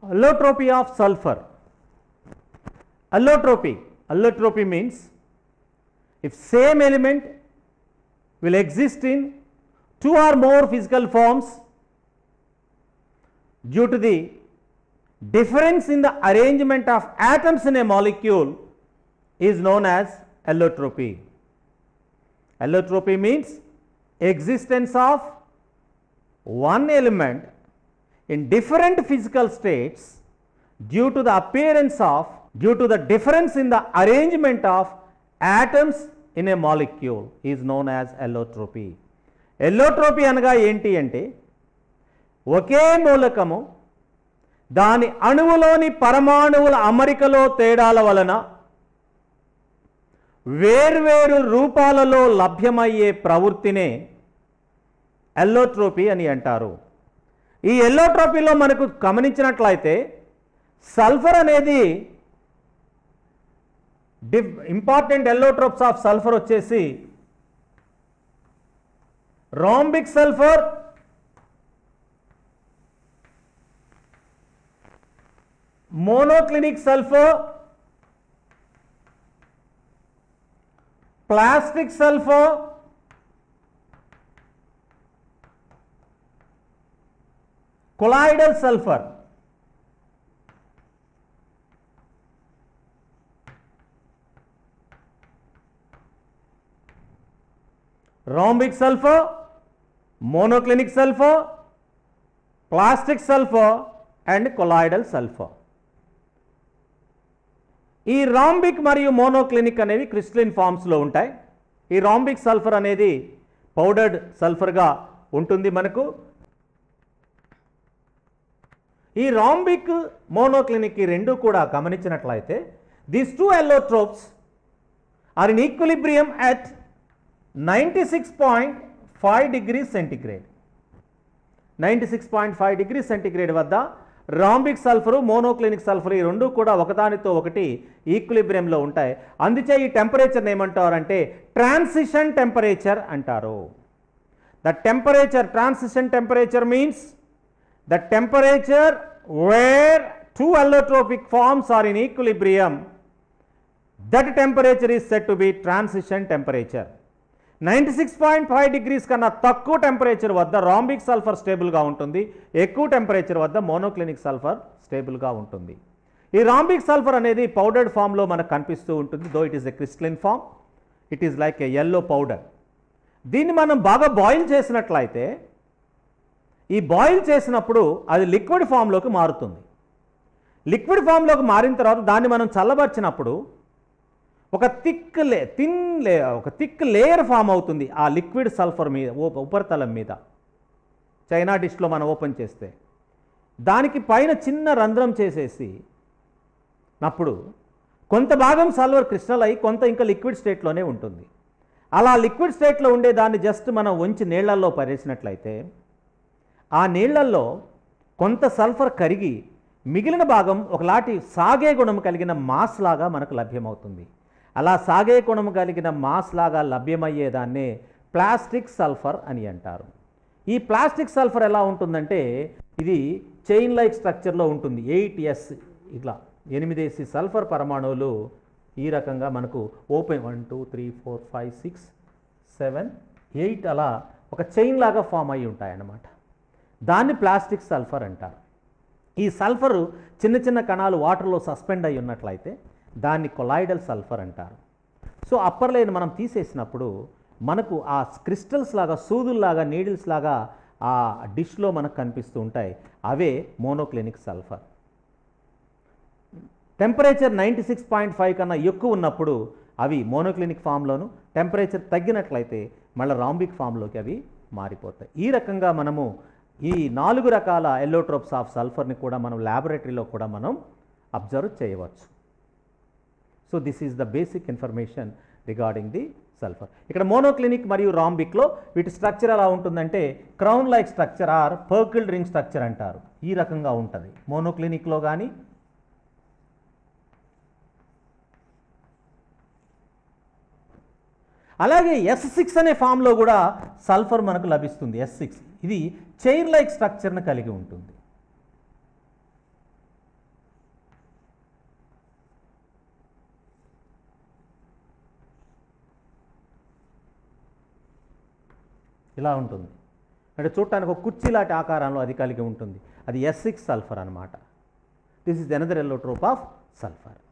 allotropy of sulfur allotropy allotropy means if same element will exist in two or more physical forms due to the difference in the arrangement of atoms in a molecule is known as allotropy allotropy means existence of one element in different physical states due to the appearance of due to the difference in the arrangement of atoms in a molecule is known as allotropy allotropy అనగా ఏంటి అంటే ఒకే మూలకము దాని అణువులోని పరమాణువుల అమరికలో తేడాల వలన వేర్వేరు రూపాలలో లభ్యమయ్యే ప్రవృత్తినే ఎల్లోట్రోపీ అని అంటారు ఈ ఎల్లోట్రోపీలో మనకు గమనించినట్లయితే సల్ఫర్ అనేది డిఫ్ ఇంపార్టెంట్ ఎల్లోట్రోప్స్ ఆఫ్ సల్ఫర్ వచ్చేసి rhombic sulphur monoclinic sulphur plastic sulphur colloidal sulphur rhombic sulphur monoclinic sulphur plastic sulphur and colloidal sulphur ఈ రాంబిక్ మరియు మోనోక్లినిక్ అనేవి క్రిస్టలిన్ ఫామ్స్లో ఉంటాయి ఈ రాంబిక్ సల్ఫర్ అనేది పౌడర్డ్ సల్ఫర్గా ఉంటుంది మనకు ఈ రాంబిక్ మోనోక్లినిక్ ఈ రెండు కూడా గమనించినట్లయితే these two allotropes are in equilibrium at ninety six point five degree centigrade ninety six point five degree centigrade వద్ద రాంబిక్ సల్ఫరు మోనోక్లినిక్ సల్ఫర్ ఈ రెండు కూడా ఒకదానితో ఒకటి ఈక్విలిబ్రియంలో ఉంటాయి అందుచే ఈ టెంపరేచర్ని ఏమంటారంటే ట్రాన్సిషన్ టెంపరేచర్ అంటారు the temperature transition temperature means the temperature where two allotropic forms are in equilibrium that temperature is said to be transition temperature ninety six point five degrees కన్నా తక్కువ టెంపరేచర్ వద్ద రాంబిక్ సల్ఫర్ స్టేబుల్గా ఉంటుంది ఎక్కువ temperature వద్ద monoclinic sulphur స్టేబుల్గా ఉంటుంది ఈ రాంబిక్ సల్ఫర్ అనేది పౌడర్డ్ ఫామ్లో మనకు కనిపిస్తూ ఉంటుంది though it is a crystalline form it is like a yellow powder దీన్ని మనం బాగా బాయిల్ చేసినట్లయితే ఈ బాయిల్ చేసినప్పుడు అది లిక్విడ్ ఫామ్లోకి మారుతుంది లిక్విడ్ ఫామ్లోకి మారిన తర్వాత దాన్ని మనం చల్లబరిచినప్పుడు ఒక థిక్ లే థిన్ లే ఒక థిక్ లేయర్ ఫామ్ అవుతుంది ఆ లిక్విడ్ సల్ఫర్ మీద ఉప- ఉపరితలం మీద చైనా డిష్లో మనం ఓపెన్ చేస్తే దానికి పైన చిన్న రంధ్రం చేసేసి నప్పుడు కొంత భాగం సల్వర్ క్రిస్టల్ అయి కొంత ఇంకా లిక్విడ్ స్టేట్లోనే ఉంటుంది అలా లిక్విడ్ స్టేట్లో ఉండే దాన్ని జస్ట్ మనం ఉంచి నీళ్లలో పరేసినట్లయితే ఆ నీళ్లల్లో కొంత సల్ఫర్ కరిగి మిగిలిన భాగం ఒకలాంటి సాగే గుణం కలిగిన మాస్ లాగా మనకు లభ్యమవుతుంది అలా సాగే గుణం కలిగిన మాస్ లాగా లభ్యమయ్యేదాన్నే ప్లాస్టిక్ సల్ఫర్ అని అంటారు ఈ ప్లాస్టిక్ సల్ఫర్ ఎలా ఉంటుందంటే ఇది చైన్ లైక్ స్ట్రక్చర్లో ఉంటుంది ఎయిట్ ఎస్ ఇట్లా ఎనిమిదేసి సల్ఫర్ పరమాణువులు ఈ రకంగా మనకు open one two three four five six seven eight అలా ఒక చైన్ లాగా ఫామ్ అయి ఉంటాయన్నమాట దాన్ని ప్లాస్టిక్ సల్ఫర్ అంటారు ఈ సల్ఫర్ చిన్న చిన్న కణాలు వాటర్లో సస్పెండ్ అయి ఉన్నట్లయితే దాన్ని కొలాయిడల్ సల్ఫర్ అంటారు సో అప్పర్ లైన్ మనం తీసేసినప్పుడు మనకు ఆ క్రిస్టల్స్ లాగా సూదుల్లాగా నీడిల్స్ లాగా ఆ డిష్లో మనకు కనిపిస్తూ ఉంటాయి అవే monoclinic sulphur temperature ninety six point five కన్నా ఎక్కువ ఉన్నప్పుడు అవి మోనోక్లినిక్ ఫామ్లోను టెంపరేచర్ తగ్గినట్లయితే మళ్ళీ రాంబిక్ ఫామ్లోకి అవి మారిపోతాయి ఈ రకంగా మనము ఈ నాలుగు రకాల ఎల్లోట్రోప్స్ ఆఫ్ సల్ఫర్ని కూడా మనం ల్యాబొరేటరీలో కూడా మనం అబ్జర్వ్ చేయవచ్చు so this is the basic information regarding the sulphur ఇక్కడ మోనోక్లినిక్ మరియు రాంబిక్లో వీటి స్ట్రక్చర్ ఎలా ఉంటుందంటే crown like structure or puckered ring structure అంటారు ఈ రకంగా ఉంటుంది మోనోక్లినిక్లో కానీ అలాగే ఎస్ సిక్స్ అనే ఫామ్లో కూడా సల్ఫర్ మనకు లభిస్తుంది ఎస్ సిక్స్ ఇది చైర్ లైక్ స్ట్రక్చర్ను కలిగి ఉంటుంది ఇలా ఉంటుంది అంటే చూడటానికి ఒక కుర్చీ లాంటి ఆకారంలో అది కలిగి ఉంటుంది అది ఎస్ సిక్స్ సల్ఫర్ అనమాట this is another allotrope of sulphur